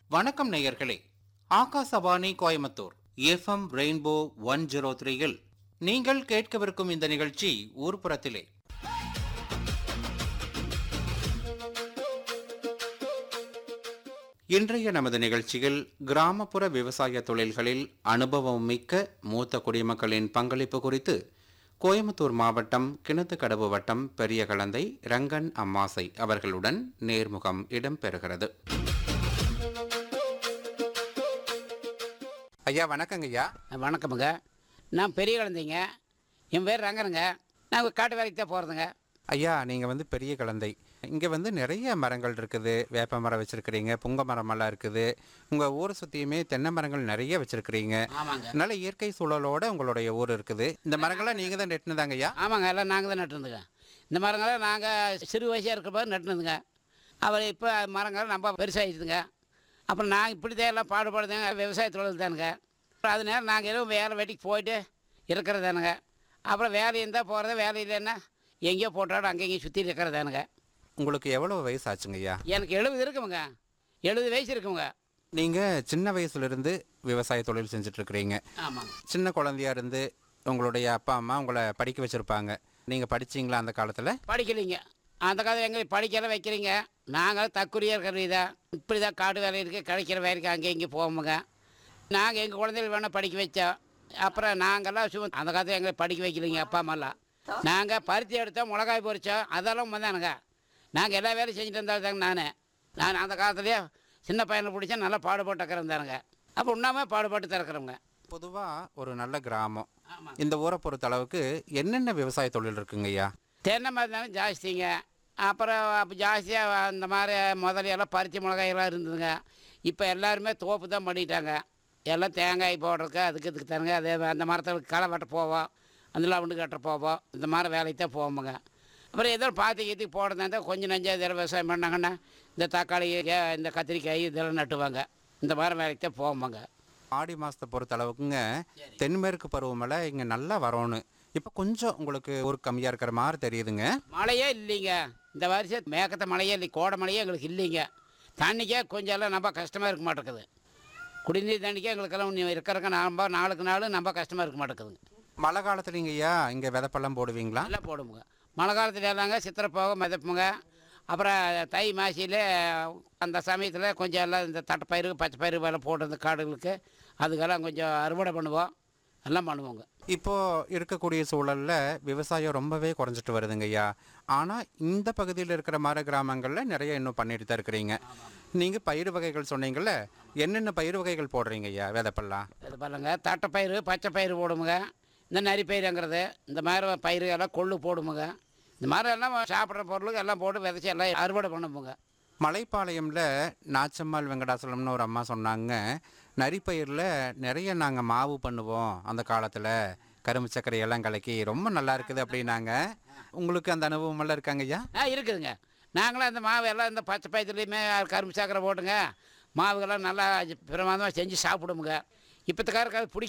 வணக்கம் நேயர்களே Akashvani Coimbatore FM rainbow one zero த்ரீயில் நீங்கள் கேட்கவிருக்கும் இந்த நிகழ்ச்சி ஊர்ப்புறத்திலே இன்றைய நமது நிகழ்ச்சியில் கிராமப்புற விவசாய தொழில்களில் அனுபவம் மிக்க மூத்த குடிமக்களின் பங்களிப்பு குறித்து கோயம்புத்தூர் மாவட்டம் கிணத்துக்கடவு வட்டம் பெரிய கலந்தை ரங்கன் அம்மாசை அவர்களுடன் நேர்முகம் இடம்பெறுகிறது ஐயா வணக்கங்க ஐயா வணக்கமுங்க நான் பெரிய குழந்தைங்க என் பேர் ரங்கனுங்க நான் காட்டு வேலைக்கு தான் போகிறதுங்க ஐயா நீங்கள் வந்து பெரிய கலந்தை இங்கே வந்து நிறைய மரங்கள் இருக்குது வேப்ப மரம் வச்சுருக்கிறீங்க புங்க மரமெல்லாம் இருக்குது உங்கள் ஊரை சுற்றியுமே தென்னை மரங்கள் நிறைய வச்சுருக்கிறீங்க ஆமாங்க நல்ல இயற்கை சூழலோட உங்களுடைய ஊர் இருக்குது இந்த மரங்கள்லாம் நீங்கள் தான் நெட்டினதாங்க ஐயா ஆமாங்க எல்லாம் நாங்கள் தான் நட்டுருந்துங்க இந்த மரங்களை நாங்கள் சிறு வயசாக இருக்கிற நட்டுனதுங்க அவர் இப்போ மரங்கள் ரொம்ப பெருசாகிடுதுங்க அப்புறம் நாங்கள் இப்படி தான் எல்லாம் பாடுபடுதுங்க விவசாய தொழில் தானுங்க அப்புறம் அதனால நாங்கள் எதுவும் வேலை வெட்டிக்கு போயிட்டு இருக்கிறதானுங்க அப்புறம் வேலை இருந்தால் போகிறது வேலை இல்லைன்னா எங்கேயோ போட்டாலும் அங்கேயும் சுற்றி இருக்கிறதானுங்க உங்களுக்கு எவ்வளோ வயசு ஆச்சுங்க ஐயா எனக்கு எழுபது இருக்குமுங்க எழுபது வயசு இருக்குமுங்க நீங்கள் சின்ன வயசுலேருந்து விவசாய தொழில் செஞ்சுட்ருக்கிறீங்க ஆமாங்க சின்ன குழந்தையா இருந்து உங்களுடைய அப்பா அம்மா உங்களை படிக்க வச்சுருப்பாங்க நீங்கள் படிச்சீங்களா அந்த காலத்தில் படிக்கலைங்க அந்த காலத்தில் எங்களை படிக்கல வைக்கிறீங்க நாங்கள் தக்குரியாக இருக்கிற தான் இப்படி தான் காடு வேலை இருக்குது கிடைக்கிற வேலைக்கு அங்கே இங்கே போவோமுங்க நாங்கள் எங்கள் குழந்தைகள் வேணால் படிக்க வச்சோம் அப்புறம் நாங்கள்லாம் சும்மா அந்த காலத்தில் எங்களை படிக்க வைக்கலைங்க அப்பா அம்மாலாம் நாங்கள் பருத்தி எடுத்தோம் மிளகாய் பொரித்தோம் அதெல்லாம் வந்தானுங்க நாங்கள் எல்லா வேலையும் செஞ்சுட்டு இருந்தாலும் நான் நான் அந்த காலத்துலேயே சின்ன பையனை பிடிச்சா நல்லா பாடுபட்டு இருந்தானுங்க அப்போ உண்ணாமல் பாடுபட்டு திறக்கிறோங்க பொதுவாக ஒரு நல்ல கிராமம் ஆமாம் இந்த ஊரை பொறுத்த அளவுக்கு என்னென்ன விவசாய தொழில் இருக்குங்க ஐயா தென்னை மரம் ஜாஸ்திங்க அப்புறம் அப்போ ஜாஸ்தியாக அந்த மாதிரி முதலையெல்லாம் பருத்தி மிளகாயெல்லாம் இருந்ததுங்க இப்போ எல்லாருமே தோப்பு தான் பண்ணிட்டாங்க எல்லாம் தேங்காய் போடுறதுக்கு அதுக்கு இதுக்கு தானுங்க அதே அந்த மரத்துக்கு களை வெட்ட போவோம் அந்த லவுண்டு கட்ட போவோம் இந்த மாதிரி வேலைக்கு தான் போவோமுங்க அப்புறம் ஏதோ பார்த்து கீத்துக்கு போடுறதா இருந்தால் கொஞ்சம் நஞ்சம் இதில் விவசாயம் பண்ணாங்கன்னா இந்த தக்காளி ஏ, இந்த கத்திரிக்காய் இதெல்லாம் நட்டுவாங்க இந்த மாதிரி வேலைக்கு தான் போவோமுங்க ஆடி மாதத்தை பொறுத்த அளவுக்குங்க தென்மேற்கு பருவமழை இங்கே நல்லா வரணும் இப்போ கொஞ்சம் உங்களுக்கு ஒரு கம்மியாக இருக்கிற மாதிரி தெரியுதுங்க மழையே இல்லைங்க இந்த வருஷம் மேக்கத்த மழையே இல்லை கோடை மழையே எங்களுக்கு இல்லைங்க தண்ணிக்கே கொஞ்சம் எல்லாம் ரொம்ப கஷ்டமாக இருக்க மாட்டேங்குது குடிநீர் தண்ணிக்கே எங்களுக்கெல்லாம் இன்னும் இருக்கிறக்க நம்ம நாளுக்கு நாள் ரொம்ப கஷ்டமாக இருக்க மாட்டேங்குதுங்க மழை காலத்துலங்க ஐயா இங்கே விதப்பெல்லாம் போடுவீங்களா நல்லா போடுவோங்க மழை காலத்தில் எல்லாங்க சித்திரை போக மிதப்புங்க அப்புறம் தை மாசியில் அந்த சமயத்தில் கொஞ்சம் எல்லாம் இந்த தட்டைப்பயிறு பச்சை பயிறு வேலை போட்டு இந்த காடுகளுக்கு அதுக்கெல்லாம் கொஞ்சம் அறுவடை பண்ணுவோம் எல்லாம் பண்ணுவோங்க இப்போ இருக்கக்கூடிய சூழல்ல விவசாயம் ரொம்பவே குறைஞ்சிட்டு வருதுங்க ஐயா ஆனால் இந்த பகுதியில் இருக்கிற மர கிராமங்களில் நிறைய இன்னும் பண்ணிட்டு தான் இருக்கிறீங்க நீங்கள் பயிர் வகைகள் சொன்னீங்கல்ல என்னென்ன பயிர் வகைகள் போடுறீங்க ஐயா விதப்பெல்லாம் இது பாருங்க தட்டைப்பயிறு பச்சை பயிறு போடுமுங்க இந்த நரி பயிருங்கிறது இந்த மாதிரி பயிறு எல்லாம் கொள்ளு போடுமுங்க இந்த மாதிரி எல்லாம் சாப்பிட்ற பொருளுக்கு எல்லாம் போட்டு விதைச்சி எல்லாம் அறுவடை பண்ணுமுங்க மலைப்பாளையம்ல நாச்சம்மாள் வெங்கடாசலம்னு ஒரு அம்மா சொன்னாங்க நரிப்பயிரில் நிறைய நாங்கள் மாவு பண்ணுவோம் அந்த காலத்தில் கரும்பு சர்க்கரை எல்லாம் கலக்கி ரொம்ப நல்லா இருக்குது அப்படின்னாங்க உங்களுக்கு அந்த அனுபவம் எல்லாம் இருக்காங்க ஐயா ஆ இருக்குதுங்க நாங்களும் அந்த மாவு எல்லாம் இந்த பச்சை பயிற்றுலேயுமே கரும்பு சக்கரை போட்டுங்க மாவுகள்லாம் நல்லா பிரமாதமாக செஞ்சு சாப்பிடுமுங்க இப்போத்துக்காரருக்கு அது பிடிக்க